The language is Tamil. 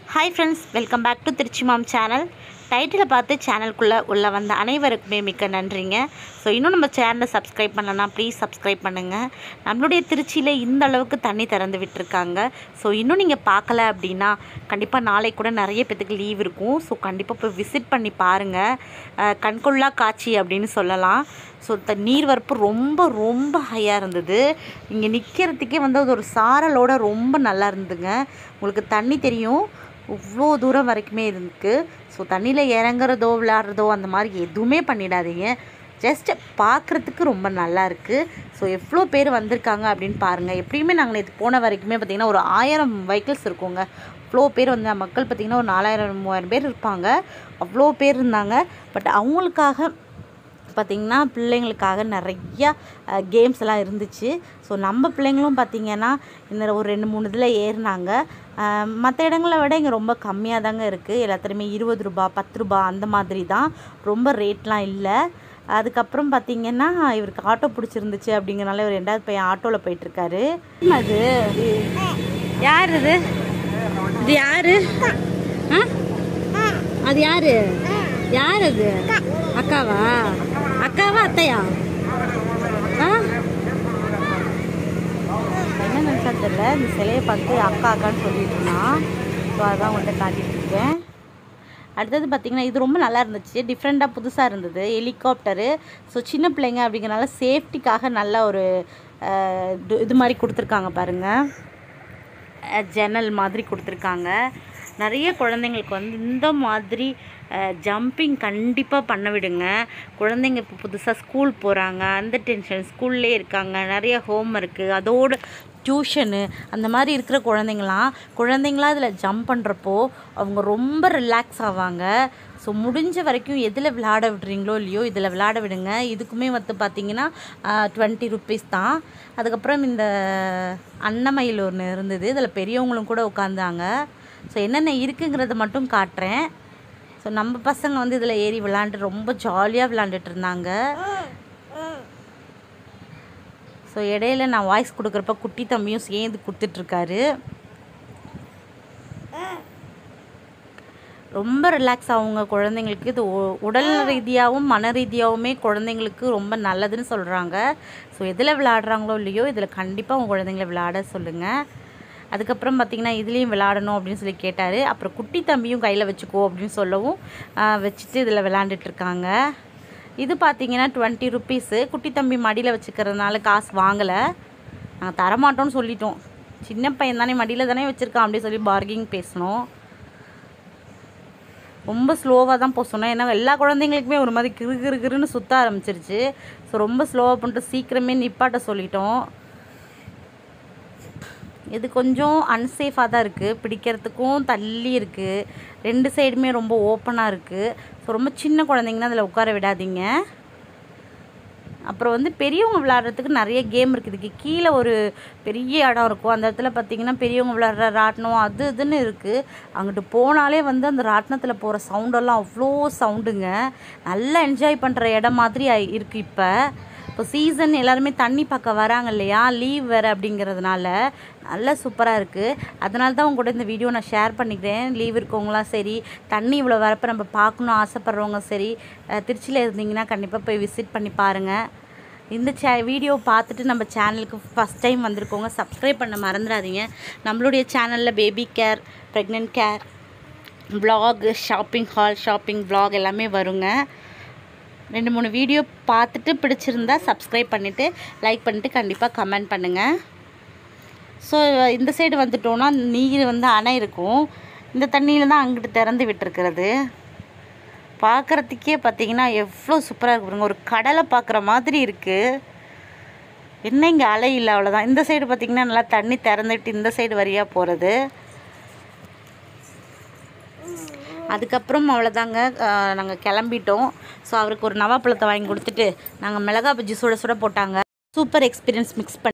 hi friends welcome back to Trichy mom channel டைட்டிலை பார்த்து சேனலுக்குள்ளே உள்ளே வந்த அனைவருக்குமே மிக்க நன்றிங்க ஸோ இன்னும் நம்ம சேனலை சப்ஸ்கிரைப் பண்ணலன்னா ப்ளீஸ் சப்ஸ்கிரைப் பண்ணுங்கள் நம்மளுடைய திருச்சியில் இந்த அளவுக்கு தண்ணி திறந்து விட்டுருக்காங்க ஸோ இன்னும் நீங்கள் பார்க்கல அப்படின்னா கண்டிப்பாக நாளைக்கு கூட நிறைய பேத்துக்கு லீவ் இருக்கும் ஸோ கண்டிப்பாக போய் விசிட் பண்ணி பாருங்கள் கண்கொள்ளா காட்சி அப்படின்னு சொல்லலாம் ஸோ த நீர்வரப்பு ரொம்ப ரொம்ப ஹையாக இருந்தது இங்கே நிற்கிறதுக்கே வந்து அது ஒரு சாரலோட ரொம்ப நல்லா இருந்ததுங்க உங்களுக்கு தண்ணி தெரியும் இவ்வளோ தூரம் வரைக்குமே இருக்கு ஸோ தண்ணியில் இறங்குறதோ விளையாடுறதோ அந்த மாதிரி எதுவுமே பண்ணிடாதீங்க ஜஸ்ட் பார்க்குறதுக்கு ரொம்ப நல்லா இருக்குது ஸோ எவ்வளோ பேர் வந்திருக்காங்க அப்படின்னு பாருங்கள் எப்படியுமே நாங்கள் நேற்று போன வரைக்குமே பார்த்திங்கன்னா ஒரு ஆயிரம் வெஹிக்கிள்ஸ் இருக்குங்க அவ்வளோ பேர் வந்த மக்கள் பார்த்திங்கன்னா ஒரு நாலாயிரம் மூவாயிரம் பேர் இருப்பாங்க அவ்வளோ பேர் இருந்தாங்க பட் அவங்களுக்காக பார்த்திங்கன்னா பிள்ளைங்களுக்காக நிறையா கேம்ஸ் எல்லாம் இருந்துச்சு ஸோ நம்ம பிள்ளைங்களும் பார்த்திங்கன்னா இந்த ஒரு ரெண்டு மூணு இதில் ஏறினாங்க மற்ற இடங்களை விட இங்கே ரொம்ப கம்மியாக தாங்க இருக்குது எல்லாத்துலேயுமே இருபது ரூபா பத்து ரூபா அந்த மாதிரி தான் ரொம்ப ரேட்லாம் இல்லை அதுக்கப்புறம் பார்த்திங்கன்னா இவருக்கு ஆட்டோ பிடிச்சிருந்துச்சு அப்படிங்கிறனால இவர் ரெண்டாவது பையன் ஆட்டோவில் போயிட்டுருக்காரு அது யார் இது இது யாரு ஆ அது யாரு யார் அது அக்காவா அக்காவா அத்தையா ஆ என்ன நினச்சா தெரியல இந்த சிலையை பார்த்து அக்கா அக்கான்னு சொல்லிட்டு இருந்தான் ஸோ அதான் உங்கள்கிட்ட காட்டிட்டு இருக்கேன் அடுத்தது பார்த்திங்கன்னா இது ரொம்ப நல்லா இருந்துச்சு டிஃப்ரெண்ட்டாக புதுசாக இருந்தது ஹெலிகாப்டரு ஸோ சின்ன பிள்ளைங்க அப்படிங்கிறனால சேஃப்டிக்காக நல்ல ஒரு அஹ், இது- இது மாதிரி கொடுத்துருக்காங்க பாருங்கள் அஹ், ஜன்னல் மாதிரி கொடுத்துருக்காங்க நிறைய குழந்தைங்களுக்கு வந்து இந்த மாதிரி ஜம்பிங் கண்டிப்பாக பண்ண விடுங்க குழந்தைங்க இப்போ புதுசாக ஸ்கூல் போகிறாங்க அந்த டென்ஷன் ஸ்கூல்லே இருக்காங்க நிறைய ஹோம் இருக்குது அதோடு டியூஷனு அந்த மாதிரி இருக்கிற குழந்தைங்களாம் குழந்தைங்களாம் அதில் ஜம்ப் பண்ணுறப்போ அவங்க ரொம்ப ரிலாக்ஸ் ஆவாங்க ஸோ முடிஞ்ச வரைக்கும் எதில் விளையாட விடுறீங்களோ இல்லையோ இதில் விளையாட விடுங்க இதுக்குமே வந்து பார்த்தீங்கன்னா டுவெண்ட்டி ருப்பீஸ் தான் அதுக்கப்புறம் இந்த அன்னமயில் ஒன்று இருந்தது இதில் பெரியவங்களும் கூட உட்காந்தாங்க ஸோ என்னென்ன இருக்குங்கிறத மட்டும் காட்டுறேன் ஸோ நம்ம பசங்க வந்து இதில் ஏறி விளாண்டு ரொம்ப ஜாலியாக விளாண்டுட்டு இருந்தாங்க ஸோ இடையில நான் வாய்ஸ் கொடுக்குறப்ப குட்டி தம்பியும் சேர்ந்து கொடுத்துட்ருக்காரு ரொம்ப ரிலாக்ஸ் ஆகுங்க குழந்தைங்களுக்கு இது உ- உடல் ரீதியாகவும் மன ரீதியாகவுமே குழந்தைங்களுக்கு ரொம்ப நல்லதுன்னு சொல்கிறாங்க ஸோ எதில் விளையாடுறாங்களோ இல்லையோ இதில் கண்டிப்பாக உங்கள் குழந்தைங்கள விளையாட சொல்லுங்கள் அதுக்கப்புறம் பார்த்திங்கன்னா இதுலேயும் விளையாடணும் அப்படின்னு சொல்லி கேட்டார் அப்புறம் குட்டி தம்பியும் கையில் வச்சுக்கோ அப்படின்னு சொல்லவும் ஆ, வச்சுட்டு இதில் விளையாண்டுட்டு இருக்காங்க இது பார்த்தீங்கன்னா டுவெண்ட்டி ருப்பீஸு குட்டி தம்பி மடியில் வச்சுக்கிறதுனால காசு வாங்கலை நாங்கள் தரமாட்டோம்னு சொல்லிட்டோம் சின்ன பையன் தானே மடியில் தானே வச்சுருக்கான் அப்படி சொல்லி பார்கிங் பேசினோம் ரொம்ப ஸ்லோவாக தான் போக சொன்னேன் ஏன்னா எல்லா குழந்தைங்களுக்குமே ஒரு மாதிரி கிறு கிறு கிறுன்னு சுற்ற ஆரம்பிச்சிருச்சு ஸோ ரொம்ப ஸ்லோவாக பண்ணிட்டு சீக்கிரமே நிப்பாட்ட சொல்லிட்டோம் இது கொஞ்சம் அன்சேஃபாக தான் இருக்குது பிடிக்கிறதுக்கும் தள்ளி இருக்குது ரெண்டு சைடுமே ரொம்ப ஓப்பனாக இருக்குது ஸோ ரொம்ப சின்ன குழந்தைங்கன்னா அதில் உட்கார விடாதீங்க அப்புறம் வந்து பெரியவங்க விளையாடுறதுக்கு நிறைய கேம் இருக்குது இதுக்கு கீழே ஒரு பெரிய இடம் இருக்கும் அந்த இடத்துல பார்த்தீங்கன்னா பெரியவங்க விளையாடுற ராட்டினம் அது இதுன்னு இருக்குது அங்கிட்டு போனாலே வந்து அந்த ராட்டினத்தில் போகிற சவுண்டெல்லாம் அவ்வளோ சவுண்டுங்க நல்லா என்ஜாய் பண்ணுற இடம் மாதிரி ஆயி- இருக்கு இப்போ இப்போ சீசன் எல்லாருமே தண்ணி பார்க்க வராங்க இல்லையா லீவ் வேறு அப்படிங்கிறதுனால நல்லா சூப்பராக இருக்குது அதனால தான் உங்க கூட இந்த வீடியோ நான் ஷேர் பண்ணிக்கிறேன் லீவ் இருக்கவங்களாம் சரி தண்ணி இவ்வளோ வரப்போ நம்ம பார்க்கணும் ஆசைப்பட்றவங்க சரி அஹ், திருச்சியில் இருந்தீங்கன்னா கண்டிப்பாக போய் விசிட் பண்ணி பாருங்கள் இந்த சே வீடியோ பார்த்துட்டு நம்ம சேனலுக்கு ஃபஸ்ட் டைம் வந்திருக்கோங்க சப்ஸ்கிரைப் பண்ண மறந்துடாதீங்க நம்மளுடைய சேனலில் baby care pregnant care vlog shopping haul shopping vlog எல்லாமே வருங்க ரெண்டு மூணு வீடியோ பார்த்துட்டு பிடிச்சிருந்தா சப்ஸ்கிரைப் பண்ணிவிட்டு லைக் பண்ணிவிட்டு கண்டிப்பாக கமெண்ட் பண்ணுங்கள் ஸோ இந்த சைடு வந்துட்டோன்னா நீர் வந்து அணை இருக்கும் இந்த தண்ணியில் தான் அங்கிட்டு திறந்து விட்டுருக்கிறது பார்க்குறதுக்கே பார்த்தீங்கன்னா எவ்வளோ சூப்பராக இருக்கு பாருங்க ஒரு கடலை பார்க்குற மாதிரி இருக்குது என்ன இங்கே அலை இல்லை அவ்வளோதான் இந்த சைடு பார்த்தீங்கன்னா நல்லா தண்ணி திறந்துட்டு இந்த சைடு வழியாக போகிறது அதுக்கப்புறம் அவ்வளோதாங்க நாங்கள் கிளம்பிட்டோம் ஸோ அவருக்கு ஒரு நவாப்பழத்தை வாங்கி கொடுத்துட்டு நாங்கள் மிளகா பஜ்ஜி சுட சுட போட்டாங்க சூப்பர் எக்ஸ்பீரியன்ஸ் மிக்ஸ் பண்ணி